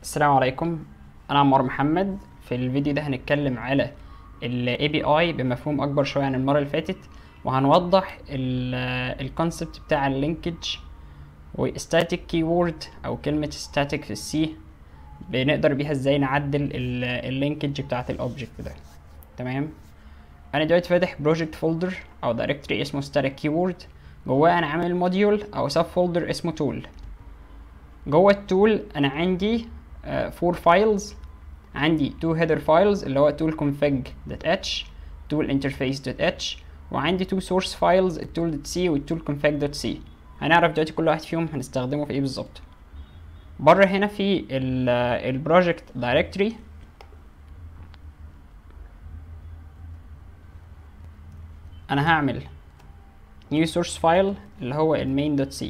السلام عليكم انا عمار محمد في الفيديو ده هنتكلم على ال API بمفهوم اكبر شويه عن المره اللي فاتت وهنوضح الكونسبت بتاع اللينكج وstatic keyword او كلمه static في السي بنقدر بيها ازاي نعدل اللينكج بتاعه الاوبجكت ده تمام انا دلوقتي فاتح بروجكت فولدر او دايركتوري اسمه static keyword جواه انا عامل موديول او سب فولدر اسمه tool جوه التول انا عندي فور uh, فايلز عندي تو header files اللي هو tool config.h tool interface.h وعندي تو source files الtool.c والtool config.c هنعرف دلوقتي كل واحد فيهم هنستخدمه في ايه بالظبط بره هنا في البروجكت دايركتوري انا هعمل new source file اللي هو المين.c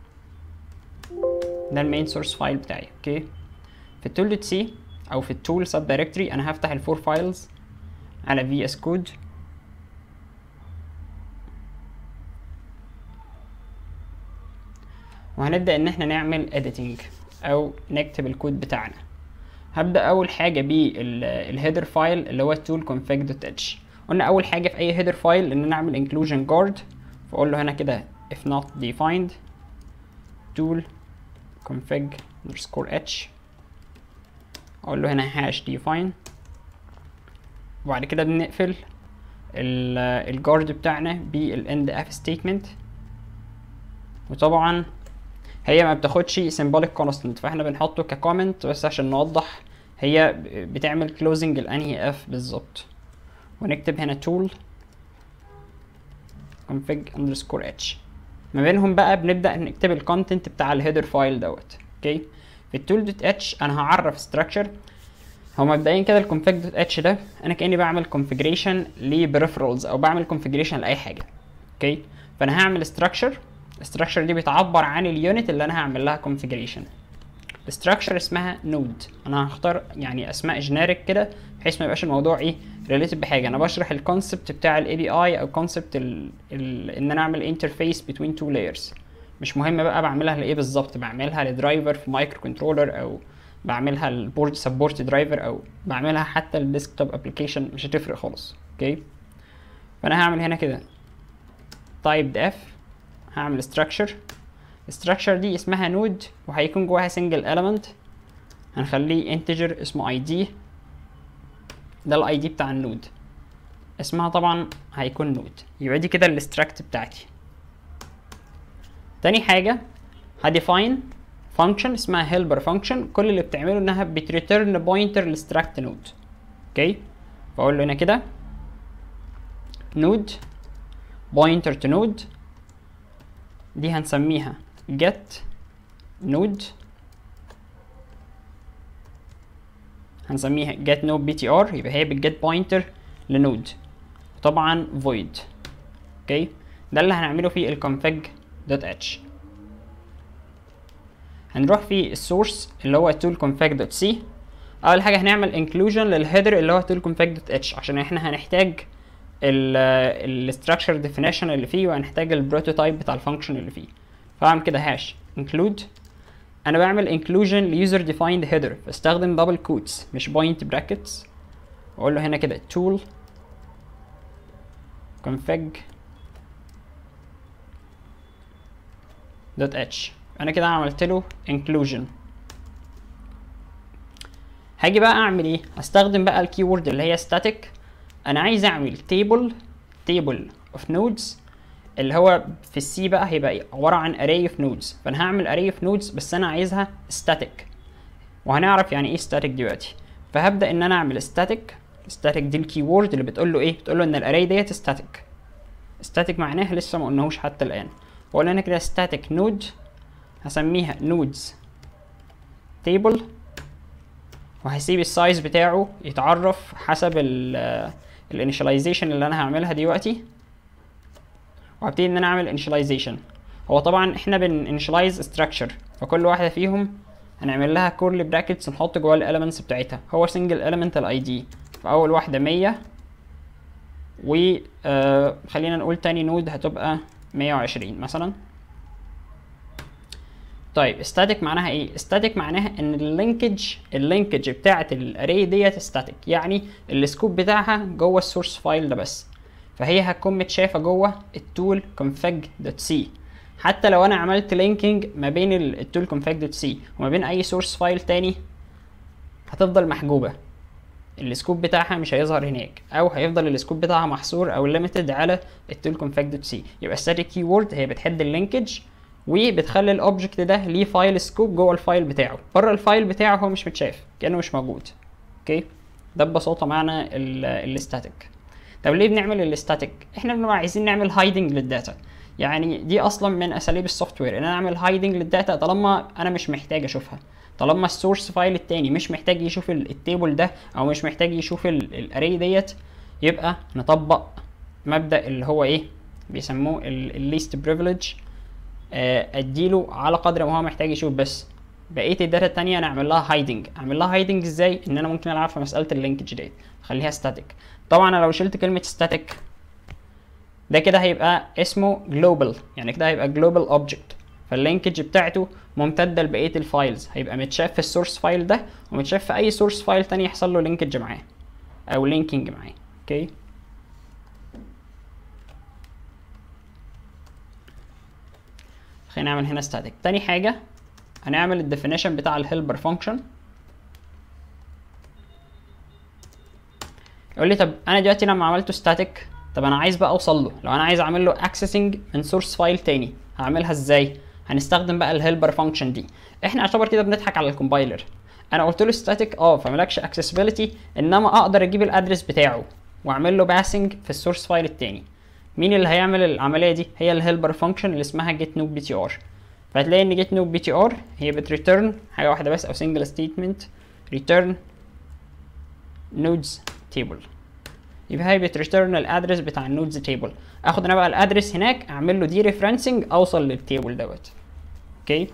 ده المين سورس فايل بتاعي اوكي في التول دوت سي او في التول سب دايركتوري انا هفتح الفور فايلز على في اس كود وهنبدا ان احنا نعمل editing او نكتب الكود بتاعنا هبدا اول حاجه بالهيدر فايل اللي هو tool config.h قلنا اول حاجه في اي هيدر فايل ان انا اعمل inclusion guard فاقول له هنا كده if not defined tool config underscore h اقول له هنا hash define وبعد كده بنقفل الجارد بتاعنا بالend f statement وطبعا هي ما بتاخدش symbolic constant فاحنا بنحطه ككومنت بس عشان نوضح هي بتعمل closing الانهي f بالظبط ونكتب هنا tool config underscore h ما بينهم بقى بنبدا نكتب الكونتنت بتاع الهيدر فايل دوت اوكي في التول دوت اتش انا هعرف ستراكشر هو مبدئيا كده الكونفيج دوت اتش ده انا كاني بعمل كونفيجريشن لبريفرالز او بعمل كونفيجريشن لاي حاجه اوكي فانا هعمل ستراكشر الستراكشر دي بتعبر عن اليونت اللي انا هعمل لها كونفيجريشن الستراكشر اسمها نود انا هختار يعني اسماء جينيريك كده بحيث ما يبقاش الموضوع ايه ريليتد بحاجه انا بشرح الكونسبت بتاع الاي بي اي او كونسبت ان انا اعمل انترفيس بين تو لايرز مش مهم بقى بعملها لايه بالظبط بعملها لدرايفر في مايكرو كنترولر او بعملها البورد سبورت درايفر او بعملها حتى الديسكتوب ابلكيشن مش هتفرق خالص اوكي فانا هعمل هنا كده تايب اف هعمل structure structure دي اسمها نود وهيكون جواها single element هنخليه integer اسمه id ده الاي دي بتاع النود اسمها طبعا هيكون نود يبقى دي كده الاستراكت بتاعتي تاني حاجه هديفاين فانكشن اسمها helper فانكشن كل اللي بتعمله انها بتريتيرن بوينتر للستراكت نود اوكي فاقول له هنا كده نود بوينتر تو نود دي هنسميها get node هنسميها get node btr يبقى هي بتجت بوينتر لنود طبعا void اوكي ده اللي هنعمله في الconfig دوت اتش هنروح في السورس اللي هو tool config دوت سي اول حاجه هنعمل inclusion للهيدر اللي هو tool config دوت اتش عشان احنا هنحتاج الستراكشر ديفينيشن اللي فيه وهنحتاج البروتوتايب بتاع الفانكشن اللي فيه فاعمل كده هاش include انا بعمل inclusion ليوزر ديفايند هيدر بستخدم دبل كوتس مش بوينت براكتس واقول له هنا كده tool config دوت اتش انا كده عملت له inclusion هاجي بقى اعمل ايه هستخدم بقى الكيورد اللي هي static انا عايز اعمل table table of nodes اللي هو في السي بقى هيبقى عباره عن array of nodes فانا هعمل array of nodes بس انا عايزها static وهنعرف يعني ايه static دلوقتي فهبدا ان انا اعمل static static دي الكيورد اللي بتقول له ايه بتقول له ان الاري ديت static static معناها لسه ما قلناهوش حتى الان بقول انا كده static node هسميها nodes table وهسيب السايز بتاعه يتعرف حسب الانيشاليزيشن اللي انا هعملها دلوقتي وهبتدي ان انا اعمل انيشاليزيشن هو طبعا احنا بنinitialize structure فكل واحده فيهم هنعمل لها كورلي براكتس نحط جوه الاليمنتس بتاعتها هو سنجل اليمنت الاي دي فاول واحده 100 و آه خلينا نقول تاني نود هتبقى 120 مثلا طيب static معناها ايه static معناها ان اللينكج اللينكج بتاعه الاري ديت static يعني السكوب بتاعها جوه السورس فايل ده بس فهي هتكون متشافه جوه التول config.c حتى لو انا عملت لينكينج ما بين التول config.c وما بين اي سورس فايل تاني هتفضل محجوبه السكوب بتاعها مش هيظهر هناك او هيفضل السكوب بتاعها محصور او ليميتد على التول config.c يبقى static keyword هي بتحد اللينكج وبتخلي الاوبجكت ده ليه فايل سكوب جوه الفايل بتاعه بره الفايل بتاعه هو مش متشاف كانه مش موجود اوكي ده ببساطه معنى الستاتيك طب ليه بنعمل الستاتيك احنا بنبقى عايزين نعمل هايدنج للداتا يعني دي اصلا من اساليب السوفت وير ان انا اعمل هايدنج للداتا طالما انا مش محتاج اشوفها طالما السورس فايل التاني مش محتاج يشوف التيبل ده او مش محتاج يشوف الاري ديت يبقى نطبق مبدا اللي هو ايه بيسموه الليست بريفليج اديله على قدر ما هو محتاج يشوف بس بقيه الداتا التانية انا اعمل لها هايدنج اعمل لها هايدنج ازاي ان انا ممكن العب في مساله اللينكج ديت اخليها ستاتيك طبعا انا لو شلت كلمه ستاتيك ده كده هيبقى اسمه جلوبال يعني كده هيبقى جلوبال اوبجكت فاللينكج بتاعته ممتده لبقيه الفايلز هيبقى متشاف في السورس فايل ده ومتشاف في اي سورس فايل تاني يحصل له لينكج معاه او لينكينج معاه اوكي خلينا نعمل هنا static تاني حاجة هنعمل الديفينيشن بتاع الهيلبر فانكشن يقول لي طب انا دلوقتي لما عملته static طب انا عايز بقى اوصل له لو انا عايز اعمل له accessing من سورس فايل تاني هعملها ازاي هنستخدم بقى الهيلبر فانكشن دي احنا يعتبر كده بنضحك على الكومبايلر انا قلت له static اه فملكش accessibility انما اقدر اجيب الادرس بتاعه واعمل له باسنج في السورس فايل التاني مين اللي هيعمل العمليه دي هي الهيلبر فانكشن اللي اسمها get noob btr فهتلاقي ان get noob btr هي بتريتيرن حاجه واحده بس او single statement return nodes table يبقى هي بتريتيرن الادرس بتاع النودز تيبل اخد انا بقى الادرس هناك اعمل له دي ريفرنسنج اوصل للتيبل دوت اوكي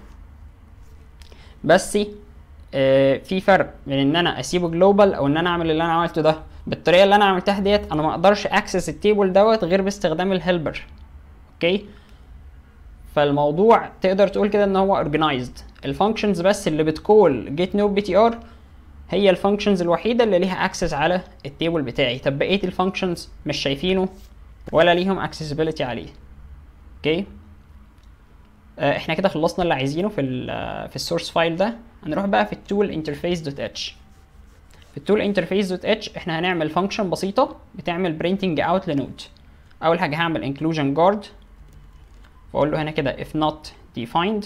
بس آه في فرق بين ان انا اسيبه جلوبال او ان انا اعمل اللي انا عملته ده بالطريقه اللي انا عملتها ديت انا ما اقدرش اكسس التيبل دوت غير باستخدام الهيلبر اوكي فالموضوع تقدر تقول كده ان هو اورجنايزد الفانكشنز بس اللي بتكول جيت نوب بي تي ار هي الفانكشنز الوحيده اللي ليها اكسس على التيبل بتاعي طب بقيه الفانكشنز مش شايفينه ولا ليهم اكسسبيلتي عليه اوكي آه احنا كده خلصنا اللي عايزينه في ال في السورس فايل ده هنروح بقى في التول انترفيس دوت اتش في التول انترفيس دوت اتش احنا هنعمل فانكشن بسيطه بتعمل برينتنج اوت لنود اول حاجه هعمل inclusion guard واقول له هنا كده if not defined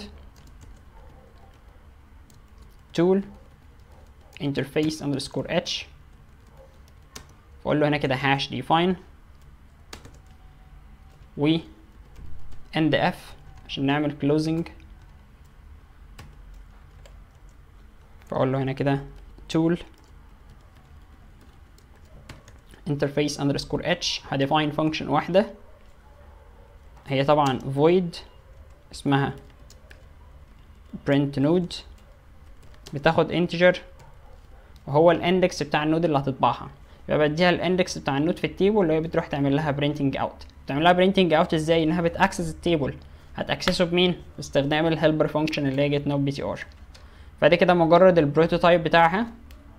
tool interface underscore h واقول له هنا كده hash define و end f عشان نعمل closing فاقول له هنا كده tool interface underscore h هديفاين function واحدة هي طبعا void اسمها print node بتاخد integer وهو الاندكس بتاع النود اللي هتطبعها يبقى بديها الاندكس بتاع النود في التيبل اللي هي بتروح تعمل لها printing out تعمل لها printing out ازاي انها بتاكسس التيبل هتاكسسه بمين باستخدام الهيلبر فانكشن اللي هي get node btr فدي كده مجرد البروتوتايب بتاعها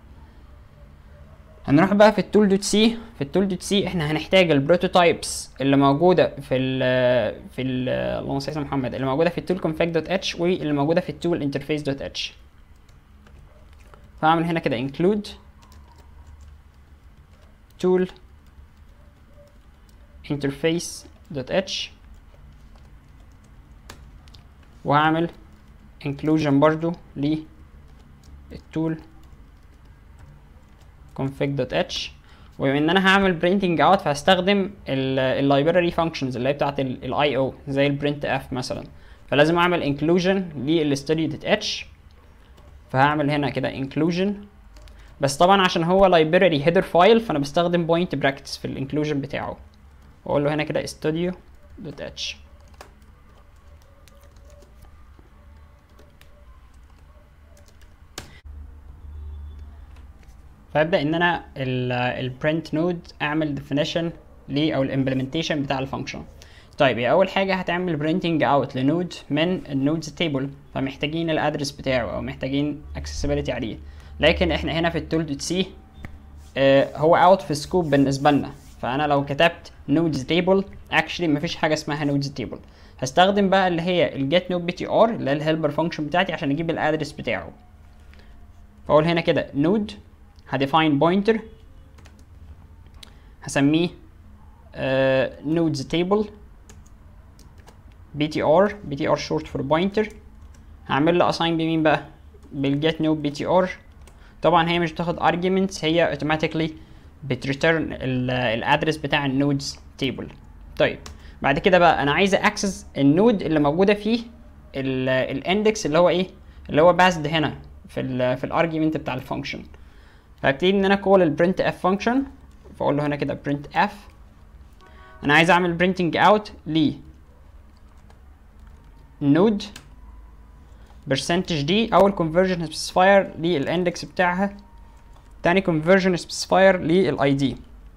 هنروح بقى في التول دوت سي في التول دوت سي احنا هنحتاج البروتوتايبس اللي موجوده في ال في ال اللهم صل على محمد اللي موجوده في التول config دوت اتش واللي موجوده في التول انترفيس دوت اتش فاعمل هنا كده include tool interface دوت اتش وهعمل inclusion برضو للتول config.h وبما ان انا هعمل printing out فهستخدم اللايبراري functions اللي هي بتاعت الاي او زي البرنت اف مثلا فلازم اعمل inclusion للstudy.h فهعمل هنا كده inclusion بس طبعا عشان هو library header file فانا بستخدم point brackets في الانكلوجن بتاعه واقول له هنا كده studio.h فابدا ان انا البرنت نود اعمل definition ليه او الامبلمنتيشن بتاع الفانكشن طيب يا اول حاجه هتعمل برينتنج اوت لنود من النودز تيبل فمحتاجين الادرس بتاعه او محتاجين اكسسبيليتي عليه لكن احنا هنا في التول دوت سي هو اوت في سكوب بالنسبه لنا فانا لو كتبت نودز تيبل اكشلي مفيش حاجه اسمها نودز تيبل هستخدم بقى اللي هي الجيت نود بي تي ار اللي هي الهيلبر فانكشن بتاعتي عشان اجيب الادرس بتاعه فاقول هنا كده نود هديفاين بوينتر هسميه نودز تيبل بي تي ار بي تي ار شورت فور بوينتر هعمل له اساين بمين بقى بالجيت نود بي تي ار طبعا هي مش بتاخد arguments هي automatically بتريتيرن الادرس بتاع النودز تيبل طيب بعد كده بقى انا عايز اكسس النود اللي موجوده فيه الاندكس اللي هو ايه اللي هو باسد هنا في ال في الارجيومنت بتاع الفانكشن فابتدي ان انا كول البرنت اف فانكشن فاقول له هنا كده برنت اف انا عايز اعمل برينتنج اوت ل نود برسنتج دي اول conversion specifier للاندكس بتاعها تاني conversion specifier للاي دي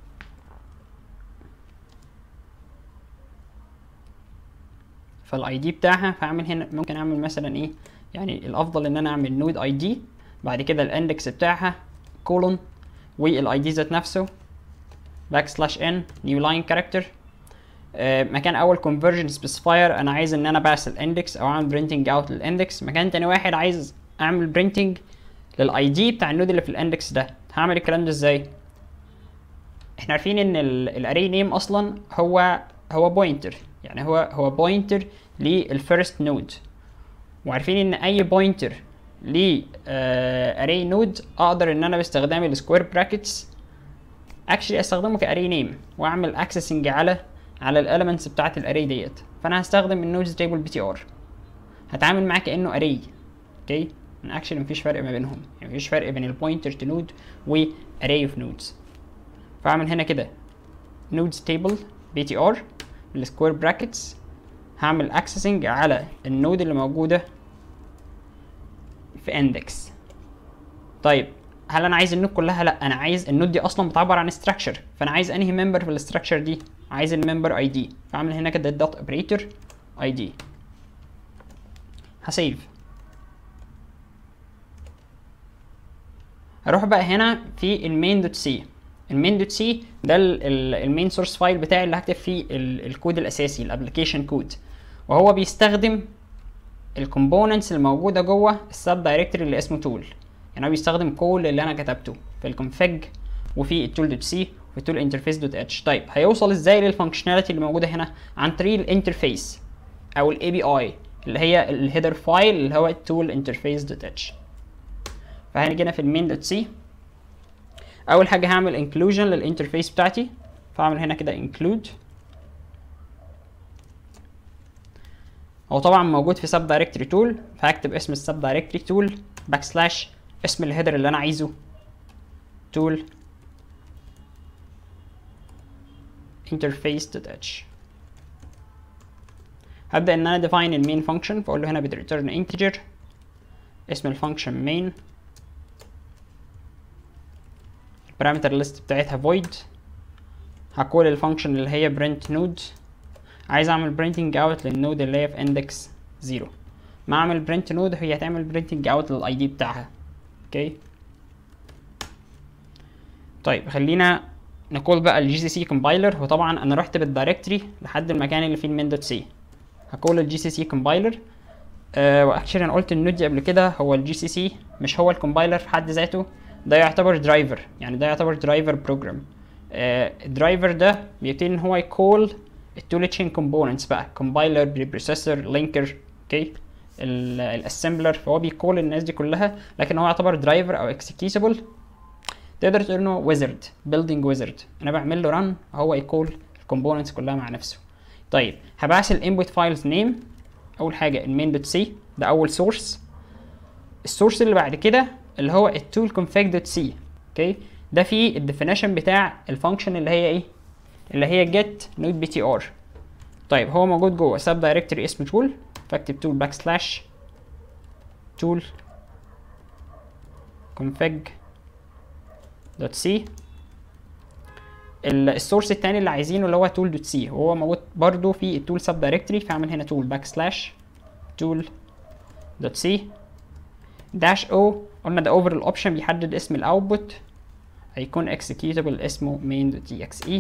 فالاي دي بتاعها فاعمل هنا ممكن اعمل مثلا ايه يعني الافضل ان انا اعمل نود اي دي بعد كده الاندكس بتاعها كولون والاي دي ذات نفسه باك سلاش ان نيو لاين كاركتر مكان اول conversion specifier انا عايز ان انا بعث الاندكس او اعمل printing اوت للاندكس مكان تاني واحد عايز اعمل printing للاي دي بتاع النود اللي في الاندكس ده هعمل الكلام ده ازاي احنا عارفين ان الاري نيم اصلا هو هو بوينتر يعني هو هو بوينتر للفيرست نود وعارفين ان اي بوينتر ل اري نود اقدر ان انا باستخدام السكوير براكتس اكشلي استخدمه كاري نيم واعمل اكسسنج على على الاليمنتس بتاعت الاري ديت فانا هستخدم النودز تيبل بي تي ار هتعامل معاه كانه اري اوكي اكشلي مفيش فرق ما بينهم يعني مفيش فرق بين البوينتر تو نود واري اوف نودز فاعمل هنا كده نودز تيبل بي تي ار بالسكوير براكتس هعمل اكسسنج على النود اللي موجوده في اندكس طيب هل انا عايز النود كلها لا انا عايز النود دي اصلا بتعبر عن structure فانا عايز انهي ممبر في الاستراكشر دي عايز الممبر اي دي فاعمل هنا كده الدوت اوبريتور اي دي هسيف هروح بقى هنا في المين دوت سي المين دوت سي ده المين سورس فايل بتاعي اللي هكتب فيه الكود الاساسي الابلكيشن كود وهو بيستخدم الكومبوننتس الموجوده جوه السب دايركتوري اللي اسمه تول يعني هو بيستخدم كل اللي انا كتبته في الكونفج وفي التول دوت سي وفي التول انترفيس دوت اتش طيب هيوصل ازاي للفانكشناليتي اللي موجوده هنا عن طريق الانترفيس او الاي بي اي اللي هي الهيدر فايل اللي هو التول انترفيس دوت اتش فهنيجي هنا في المين دوت سي اول حاجه هعمل انكلوجن للانترفيس بتاعتي فاعمل هنا كده انكلود هو طبعا موجود في سب دايركتوري تول فهكتب اسم السب دايركتوري تول باك سلاش اسم الهيدر اللي انا عايزه تول interface.h هبدأ ان انا define المين function فاقول له هنا بتريتيرن integer اسم الفانكشن main البارامتر ليست بتاعتها void هقول الفانكشن اللي هي print node عايز اعمل printing out للنود اللي هي في index 0 ما اعمل print node هي هتعمل printing out للاي دي بتاعها اوكي طيب خلينا نقول بقى الجي سي سي كومبايلر وطبعا انا رحت بالدايركتري لحد المكان اللي فيه المين دوت سي هقول الجي سي سي كومبايلر أه واكشلي انا قلت النود دي قبل كده هو الجي سي سي مش هو الكومبايلر في حد ذاته ده يعتبر درايفر يعني ده يعتبر درايفر بروجرام الدرايفر ده بيبتدي ان هو يكول التول تشين كومبوننتس بقى كومبايلر بريبروسيسور لينكر اوكي الاسمبلر فهو بيكول الناس دي كلها لكن هو يعتبر درايفر او اكسكيوتابل تقدر تقول انه ويزرد بيلدينج ويزرد انا بعمل له ران هو يكول الكومبوننتس كلها مع نفسه طيب هبعث الانبوت فايلز نيم اول حاجه المين دوت سي ده اول سورس السورس اللي بعد كده اللي هو التول config دوت سي اوكي ده فيه الديفينيشن بتاع الفانكشن اللي هي ايه اللي هي get node btr طيب هو موجود جوه سب دايركتوري اسمه تول فاكتب تول باك سلاش تول config دوت سي السورس التاني اللي عايزينه اللي هو tool دوت سي وهو موجود برضو في التول سب دايركتوري فاعمل هنا tool باك سلاش tool دوت سي داش او قلنا ده اوفر الاوبشن بيحدد اسم الاوتبوت هيكون اكسكيوتابل اسمه main دوت exe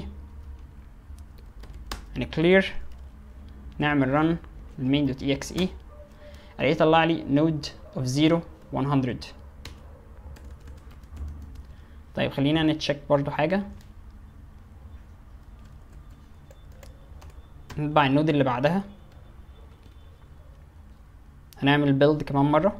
يعني clear نعمل run المين دوت exe الاقيه يطلع لي node of 0 100 طيب خلينا نتشيك برضو حاجة نطبع النود اللي بعدها هنعمل build كمان مرة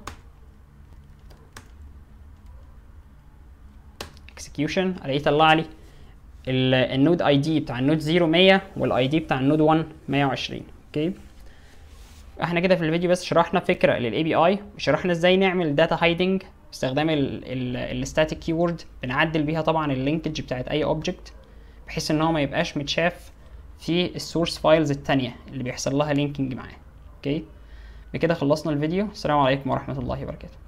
execution الاقيه يطلع لي النود اي دي بتاع النود 0 100 والاي دي بتاع النود 1 120 اوكي احنا كده في الفيديو بس شرحنا فكره للاي بي اي وشرحنا ازاي نعمل داتا هايدنج باستخدام الستاتيك كيورد بنعدل بيها طبعا اللينكج بتاعت اي اوبجكت بحيث ان هو ما يبقاش متشاف في السورس فايلز التانية اللي بيحصل لها لينكينج معاه اوكي بكده خلصنا الفيديو السلام عليكم ورحمه الله وبركاته